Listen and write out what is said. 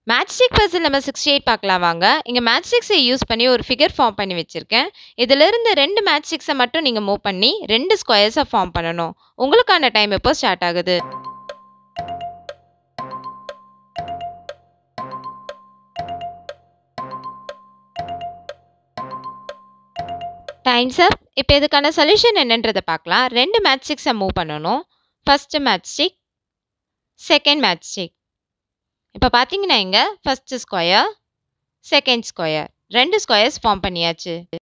Matchstick Basil number 68 பார்க்கலாம் வாங்க. இங்க மேட்ச்ஸ்டிக்ஸை யூஸ் பண்ணி ஒரு ஃபிகர் ஃபார்ம் பண்ணி வச்சிருக்கேன். இதிலிருந்து 2 மேட்ச்ஸ்டிக்ஸை மட்டும் நீங்க மூவ் பண்ணி 2 ஸ்கொயர்ஸை ஃபார்ம் பண்ணணும். உங்களுக்கான டைம் இப்போ ஸ்டார்ட் ஆகுது. Times up. இப்போ இதுக்கான சொல்யூஷன் என்னன்றத பார்க்கலாம். 2 மேட்ச்ஸ்டிக்ஸை மூவ் பண்ணணும். First matchstick, second matchstick. இப்போ பார்த்தீங்கன்னா இங்க first square, second square 2 squares form பண்ணியாச்சு.